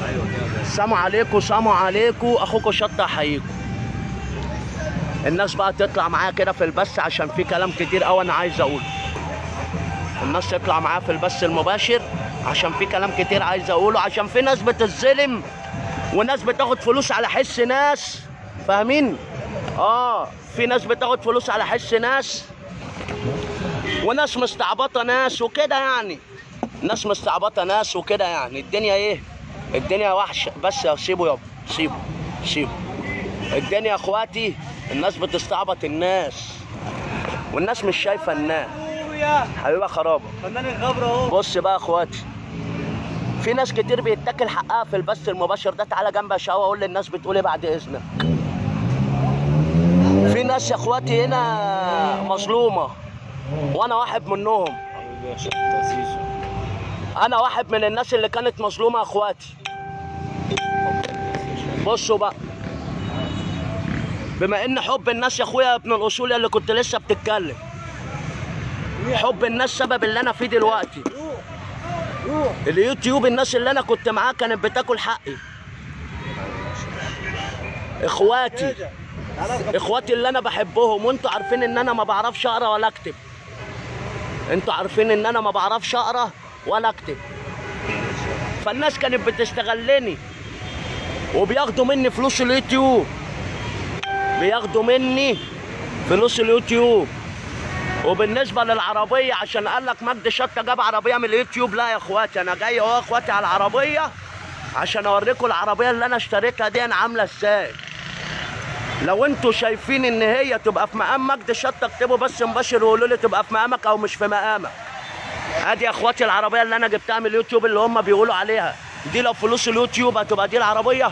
السلام عليكم السلام عليكم اخوكم شطه احييكم الناس بقى تطلع معايا كده في البث عشان في كلام كتير قوي انا عايز اقوله الناس تطلع معايا في البث المباشر عشان في كلام كتير عايز اقوله عشان في ناس بتتظلم وناس بتاخد فلوس على حس ناس فاهمين اه في ناس بتاخد فلوس على حس ناس وناس مستعبطه ناس وكده يعني ناس مستعبطه ناس وكده يعني الدنيا ايه الدنيا وحشه بس سيبه يابا سيبه سيبه الدنيا يا اخواتي الناس بتستعبط الناس والناس مش شايفه الناس يا حبيبه خرابه فنان الغبرة اهو بص بقى يا اخواتي في ناس كتير بيتاكل حقها في البث المباشر ده تعالى جنبي يا شقاوة اقول للناس بتقول ايه بعد اذنك في ناس يا اخواتي هنا مظلومه وانا واحد منهم حبيبي يا شطة سيسو انا واحد من الناس اللي كانت مظلومه يا اخواتي بصوا بقى بما ان حب الناس يا اخويا يا ابن الاصول اللي كنت لسه بتتكلم حب الناس سبب اللي انا فيه دلوقتي اليوتيوب الناس اللي انا كنت معاه كانت بتاكل حقي اخواتي اخواتي اللي انا بحبهم وانتوا عارفين ان انا ما بعرفش اقرا ولا اكتب انتوا عارفين ان انا ما بعرفش اقرا ولا اكتب فالناس كانت بتستغلني وبياخدوا مني فلوس اليوتيوب بياخدوا مني فلوس اليوتيوب وبالنسبه للعربيه عشان قال لك مجدي شطه جاب عربيه من اليوتيوب لا يا اخواتي انا جاي اهو يا اخواتي على العربيه عشان اوريكم العربيه اللي انا اشتريتها دي انا عامله ازاي لو انتوا شايفين ان هي تبقى في مقام مجدي شطه اكتبوا بس مباشر وقولوا لي تبقى في مقامك او مش في مقامك ادي يا اخواتي العربيه اللي انا جبتها من اليوتيوب اللي هم بيقولوا عليها دي لو فلوس اليوتيوب هتبقى دي العربيه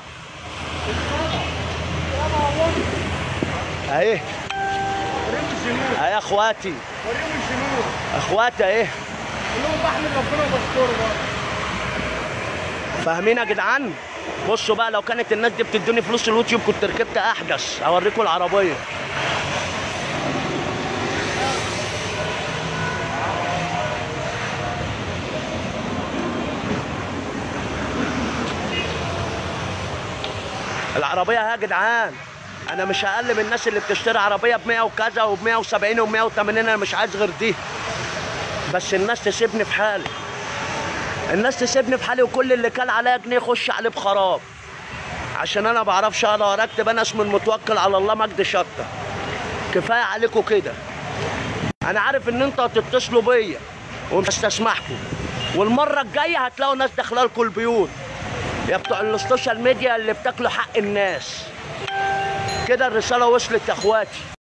اهي وريهم الجنود اهي يا اخواتي وريهم الجنود اخواتي اهي كلهم بحمد ربنا وبشكره بقى فاهمين يا جدعان بصوا بقى لو كانت الناس دي بتدوني فلوس اليوتيوب كنت ركبت احدث اوريكم العربيه العربيه اهي يا جدعان انا مش اقل من الناس اللي بتشتري عربيه ب 100 وكذا وب 170 وب 180 انا مش عايز غير دي بس الناس تسيبني في حالي الناس تسيبني في حالي وكل اللي كان عليا جنيه يخش عليه بخراب عشان انا بعرفش اقرا ولا اكتب انا اسمي المتوكل على الله مجدي شطه كفايه عليكم كده انا عارف ان انتوا هتتصلوا بيا ومش هستسمحكم والمره الجايه هتلاقوا ناس داخله لكم البيوت يا بتوع السوشيال ميديا اللي بتاكلوا حق الناس كده الرساله وصلت يا اخواتي